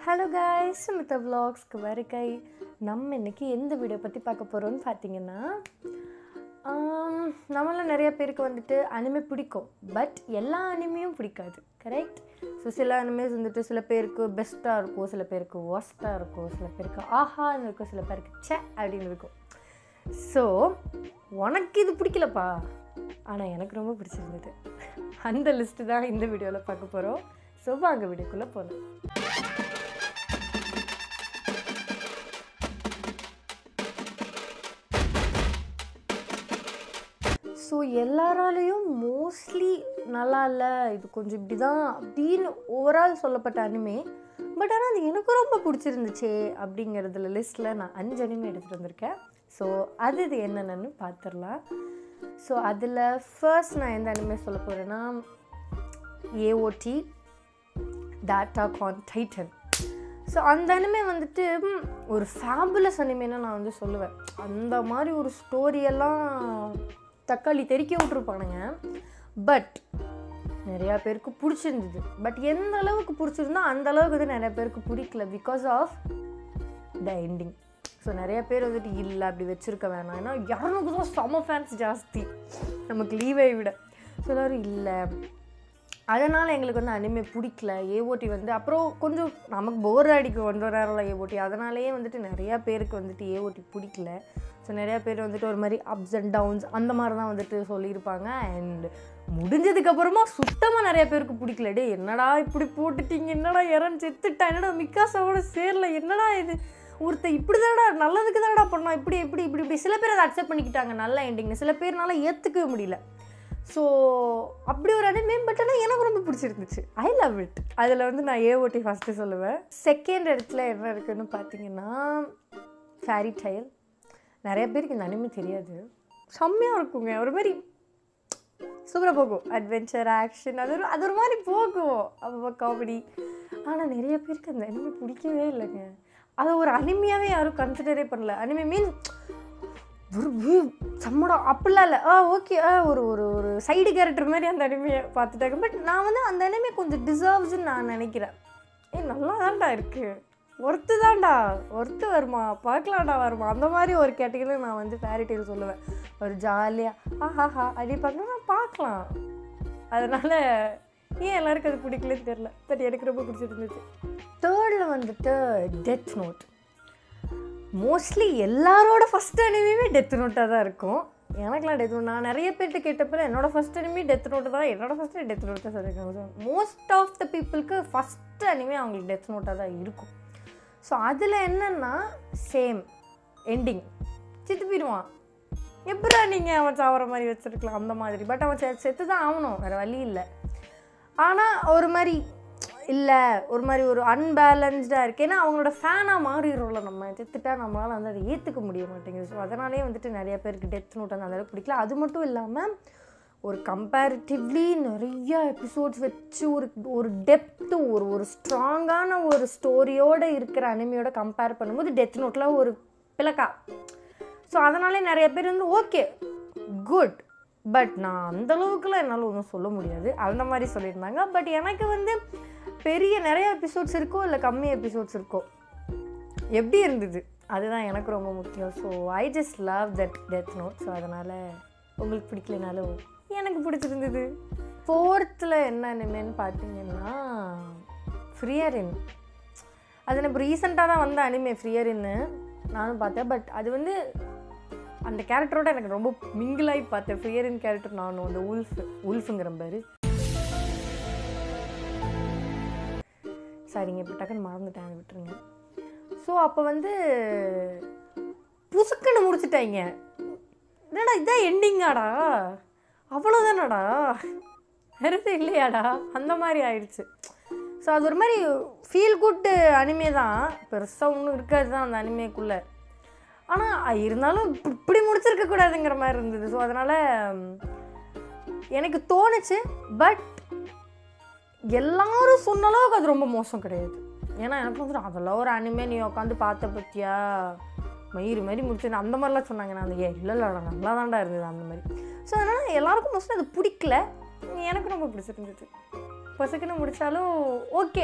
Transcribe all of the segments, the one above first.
hello guys Smitha விலாக்ஸ்க்கு வருகை நம்ம இன்னைக்கு எந்த வீடியோ பற்றி பார்க்க போகிறோம்னு பார்த்தீங்கன்னா ஆம், நம்மள நிறைய பேருக்கு வந்துட்டு அனிமே பிடிக்கும் பட் எல்லா அனிமையும் பிடிக்காது கரெக்ட் ஸோ சில அனிமேஸ் வந்துட்டு சில பேருக்கு பெஸ்ட்டாக இருக்கும் சில பேருக்கு ஒஸ்ட்டாக இருக்கும் சில பேருக்கு ஆஹான்னு இருக்கும் சில பேருக்கு ச்சே அப்படின்னு இருக்கும் ஸோ உனக்கு இது பிடிக்கலப்பா ஆனால் எனக்கு ரொம்ப பிடிச்சிருந்தது அந்த லிஸ்ட்டு தான் இந்த வீடியோவில் பார்க்க போகிறோம் ஸோ வாங்க வீடியோக்குள்ளே போகலாம் ஸோ எல்லாராலையும் மோஸ்ட்லி நல்லா இல்லை இது கொஞ்சம் இப்படி தான் அப்படின்னு ஓவரால் சொல்லப்பட்ட அனிமே பட் ஆனால் அது எனக்கு ரொம்ப பிடிச்சிருந்துச்சே அப்படிங்கிறதுல லிஸ்ட்டில் நான் அஞ்சு அனிமே எடுத்துகிட்டு வந்திருக்கேன் ஸோ அது இது என்னென்னு பார்த்துடலாம் ஸோ அதில் ஃபர்ஸ்ட் நான் எந்த அனிமே சொல்ல போகிறேன்னா AOT attack on Titan so அந்த அனிமே வந்துட்டு ம், ஒரு ஃபேபுலஸ் அனிமேன்னு நான் வந்து சொல்லுவேன் அந்த மாதிரி ஒரு ஸ்டோரியெல்லாம் தக்காளி தெறிக்க விட்ருப்பானுங்க பட் நிறையா பேருக்கு பிடிச்சிருந்தது பட் எந்த அளவுக்கு பிடிச்சிருந்தோ அந்த அளவுக்கு வந்து நிறைய பேருக்கு பிடிக்கல because of the ending so நிறைய பேர் வந்துட்டு இல்லை அப்படி வச்சுருக்க வேணாம் ஏன்னா யாருக்கு தான் செம ஃபேன்ஸ் ஜாஸ்தி நமக்கு லீவை விட ஸோ எல்லோரும் இல்லை அதனால் எங்களுக்கு வந்து அனிமே பிடிக்கல ஏஓடி வந்து அப்புறம் கொஞ்சம் நமக்கு போர் அடிக்கும் ஒன்றரை நேரம்ல ஏஓடி அதனாலேயே வந்துட்டு நிறையா பேருக்கு வந்துட்டு ஏஓடி பிடிக்கல ஸோ நிறையா பேர் வந்துட்டு ஒரு மாதிரி அப்ஸ் அண்ட் டவுன்ஸ் அந்த மாதிரி தான் வந்துட்டு சொல்லியிருப்பாங்க அண்ட் முடிஞ்சதுக்கப்புறமா சுத்தமாக நிறைய பேருக்கு பிடிக்கல டே என்னடா இப்படி போட்டுட்டீங்க என்னடா இறந்து செத்துட்டா என்னடா மிக்காசாவோட சேரல என்னடா இது ஒருத்தர் இப்படி தானடா நல்லதுக்கு தானடா பண்ணோம் இப்படி இப்படி இப்படி இப்படி சில பேர் அதை அக்செப்ட் பண்ணிக்கிட்டாங்க நல்ல எண்டிங்னு சில பேர்னால ஏற்றுக்கவே முடியல ஸோ அப்படி ஒரு அனிமே பட் ஆனால் எனக்கு ரொம்ப பிடிச்சிருந்துச்சு ஐ லவ் இட் அதில் வந்து நான் ஏஓடி ஃபஸ்ட்டு சொல்லுவேன் செகண்ட் இடத்துல என்ன இருக்குன்னு பார்த்தீங்கன்னா ஃபேரி டைல் நிறைய பேருக்கு இந்த அனிமே தெரியாது செம்மையாக இருக்குங்க ஒரு மாதிரி சூப்பராக போகும் அட்வென்ச்சர் ஆக்ஷன் அது ஒரு அது ஒரு மாதிரி போகும் அப்போ காமெடி ஆனால் நிறைய பேருக்கு அந்த அனிமே பிடிக்கவே இல்லைங்க அதை ஒரு அனிமையாகவே யாரும் கன்சிடரே பண்ணல அனிமே மீன் ஒரு வியூ செம்மடா அப்படிலாம் இல்லை ஆ ஓகே ஆ ஒரு ஒரு ஒரு சைடு கேரக்டர் மாதிரி அந்த அனிமையை பார்த்துட்டாங்க பட் நான் வந்து அந்த அனிமே கொஞ்சம் டிசர்வ்ஸ்ன்னு நான் நினைக்கிறேன் ஏ நல்லா தான்டா இருக்கு ஒர்த்து தான்டா ஒர்த்து வருமா பார்க்கலாம்டா வருமா அந்த மாதிரி ஒரு கேட்டகரியில் நான் வந்து ஃபேரிடெயில் சொல்லுவேன் ஒரு ஜாலியாக ஆஹாஹா அப்படி பார்க்கணும் நான் பார்க்கலாம் அதனால் ஏன் எல்லாருக்கும் அது பிடிக்கலன்னு தெரில பட் எனக்கு ரொம்ப பிடிச்சிருந்துச்சு தேர்டில் வந்துட்டு டெத் நோட் மோஸ்ட்லி எல்லாரோட ஃபஸ்ட் அனிமையுமே டெத் நோட்டாக தான் இருக்கும் எனக்குலாம் டெத் நோட் நான் நிறைய பேர்கிட்ட கேட்டப்போ என்னோட ஃபஸ்ட் அனிமே டெத் நோட்டு தான் என்னோட ஃபஸ்ட்டு டெத் நோட் தான் சொல்லியிருக்காங்க மோஸ்ட் ஆஃப் த பீப்புளுக்கு ஃபஸ்ட் அனிமே அவங்களுக்கு டெத் நோட்டாக தான் இருக்கும் ஸோ அதில் என்னென்னா சேம் எண்டிங் சித்து போயிடுவான் எப்படா நீங்கள் அவன் சாவற மாதிரி வச்சுருக்கலாம் அந்த மாதிரி பட் அவன் செ செத்து தான் ஆகணும் வேறு வழி இல்லை ஆனால் ஒரு மாதிரி இல்லை ஒரு மாதிரி ஒரு அன்பேலன்ஸ்டாக இருக்குது ஏன்னா அவங்களோட ஃபேனாக மாறிடும்ல நம்ம செத்துட்டா நம்மளால் வந்து அதை ஏற்றுக்க முடிய மாட்டேங்குது ஸோ அதனாலே வந்துட்டு நிறைய பேருக்கு டெத் நோட் அந்த அளவுக்கு பிடிக்கல அது மட்டும் இல்லாமல் ஒரு கம்பேரிட்டிவ்லி நிறைய எபிசோட்ஸ் வச்சு ஒரு ஒரு டெப்த்து ஒரு ஒரு ஸ்ட்ராங்கான ஒரு ஸ்டோரியோடு இருக்கிற அனிமையோட கம்பேர் பண்ணும்போது டெத் நோட்டில் ஒரு பிளக்கா ஸோ அதனாலே நிறைய பேர் வந்து ஓகே குட் பட் நான் அந்த அளவுக்குலாம் என்னால் ஒன்றும் சொல்ல முடியாது அந்த மாதிரி சொல்லியிருந்தாங்க பட் எனக்கு வந்து பெரிய நிறைய எபிசோட்ஸ் இருக்கோ இல்லை கம்மி எபிசோட்ஸ் இருக்கோ எப்படி இருந்தது அதுதான் எனக்கு ரொம்ப முக்கியம் so I just love that Death Note so அதனால் உங்களுக்கு பிடிக்கலனாலும் எனக்கு பிடிச்சிருந்தது ஃபோர்த்தில் என்ன அனிமேன்னு பார்த்தீங்கன்னா ஃப்ரியரின் அது நான் இப்போ ரீசெண்டாக தான் வந்த அனிமே ஃப்ரியரின்னு நானும் பார்த்தேன் பட் அது வந்து அந்த கேரக்டரோட எனக்கு ரொம்ப மிங்கிளாகி பார்த்தேன் ஃப்ரியரின் கேரக்டர் நானும் அந்த உல்ஃப் உல்ஃபுங்கிற பாரு சரிங்க இப்போ டக்குன்னு மறந்துட்டேன் அதை விட்டுருங்க ஸோ அப்போ வந்து புசுக்குன்னு முடிச்சிட்டாங்க என்னடா இதான் எண்டிங்காடா அவ்வளோதானடா வேறு இல்லையாடா அந்த மாதிரி ஆயிடுச்சு ஸோ அது ஒரு மாதிரி ஃபீல் குட் அனிமே தான் பெருசாக ஒன்றும் இருக்காது தான் அந்த அனிமேக்குள்ளே ஆனால் இருந்தாலும் இப்ப- இப்படி முடிச்சிருக்க கூடாதுங்கிற மாதிரி இருந்தது ஸோ அதனால் எனக்கு தோணுச்சு பட் எல்லாரும் சொன்ன அளவுக்கு அது ரொம்ப மோசம் கிடையாது ஏன்னா எனக்கு வந்து அதெல்லாம் ஒரு அனிமே நீ உட்காந்து பார்த்த பத்தியா மயிறு மாதிரி முடிச்சு அந்த மாதிரிலாம் சொன்னாங்க நான் அந்த ஏ இல்லை இல்லைடா நல்லா தான்டா இருந்தது அந்த மாதிரி ஸோ அதனால் எல்லாருக்கும் மோஸ்ட்லி அது பிடிக்கல எனக்கு ரொம்ப பிடிச்சிருந்தது பசக்குன்னு முடித்தாலும் ஓகே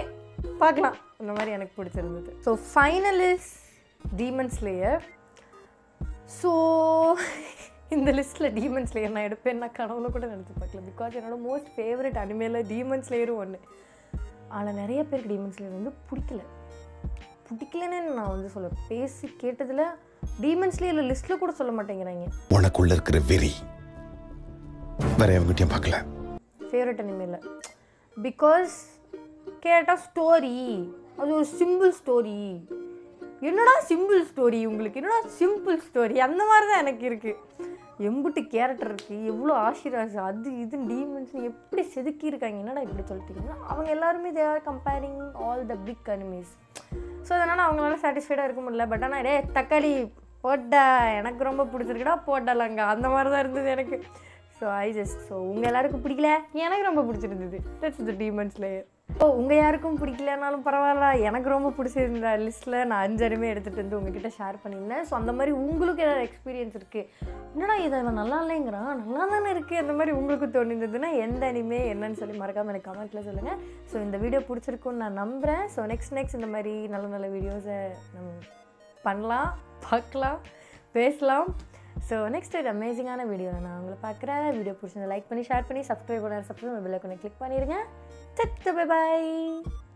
பார்க்கலாம் அந்த மாதிரி எனக்கு பிடிச்சிருந்தது so finally's Demon Slayer so இந்த லிஸ்ட்டில் டீமன் ஸ்லேயர் நான் எடுப்பேன் நான் கனவுல கூட நினச்சி பார்க்கல பிகாஸ் என்னோட மோஸ்ட் ஃபேவரட் அனிமேல டீமன் ஸ்லேயரும் ஒன்று ஆனால் நிறைய பேருக்கு டீமன் ஸ்லேயர் வந்து பிடிக்கல பிடிக்கலன்னு நான் வந்து சொல்ல பேசி கேட்டதில் டீமன் ஸ்லேயர் லிஸ்ட்டில் கூட சொல்ல மாட்டேங்கிறாங்க உனக்குள்ள இருக்கிற வெறி வேற எவங்கிட்டயும் பார்க்கல ஃபேவரட் அனிமேல பிகாஸ் கேட்டால் ஸ்டோரி அது ஒரு சிம்பிள் ஸ்டோரி என்னடா சிம்பிள் ஸ்டோரி உங்களுக்கு என்னடா சிம்பிள் ஸ்டோரி அந்த மாதிரி தான் எனக்கு இருக்குது எம்புட்டு கேரக்டர் இருக்குது எவ்வளோ ஆஷிராஸ் அது இது டீமன்ஸ் எப்படி செதுக்கி இருக்காங்க என்னடா இப்படி சொல்லிட்டீங்கன்னா அவங்க எல்லாருமே they are comparing all the big animes so அதனால் அவங்களால சாட்டிஸ்ஃபைடாக இருக்க முடியல பட் ஆனால் டே தக்காளி போட்டா எனக்கு ரொம்ப பிடிச்சிருக்குடா போட்டலாங்க அந்த மாதிரி தான் இருந்தது எனக்கு ஸோ ஐ ஜஸ்ட் ஸோ உங்கள் எல்லாருக்கும் பிடிக்கல எனக்கு ரொம்ப பிடிச்சிருந்தது தட்ஸ் த டீமன்ஸ் லேயர் ஓ உங்கள் யாருக்கும் பிடிக்கலனாலும் பரவாயில்ல எனக்கு ரொம்ப பிடிச்சிருந்த லிஸ்ட்டில் நான் அஞ்சருமே எடுத்துகிட்டு வந்து உங்ககிட்ட ஷேர் பண்ணியிருந்தேன் ஸோ அந்த மாதிரி உங்களுக்கு ஏதாவது எக்ஸ்பீரியன்ஸ் இருக்குது என்னடா இதை இவன் நல்லா இல்லைங்கிறான் நல்லா தானே இருக்குது அந்த மாதிரி உங்களுக்கு தோணிருந்ததுன்னா எந்த அனிமே என்னன்னு சொல்லி மறக்காமல் எனக்கு கமெண்ட்டில் சொல்லுங்கள் ஸோ இந்த வீடியோ பிடிச்சிருக்குன்னு நான் நம்புகிறேன் ஸோ நெக்ஸ்ட் நெக்ஸ்ட் இந்த மாதிரி நல்ல நல்ல வீடியோஸை நம்ம பண்ணலாம் பார்க்கலாம் பேசலாம் ஸோ நெக்ஸ்ட் ஒரு அமேசிங்கான வீடியோ நான் உங்களை பார்க்குறேன் வீடியோ பிடிச்சிருந்தா லைக் பண்ணி ஷேர் பண்ணி சப்ஸ்கிரைப் பண்ண சப்ஸ்கிரைப் பெல் ஐக்கனை கிளிக் பண்ணிடுங்க சத்து பை பாய்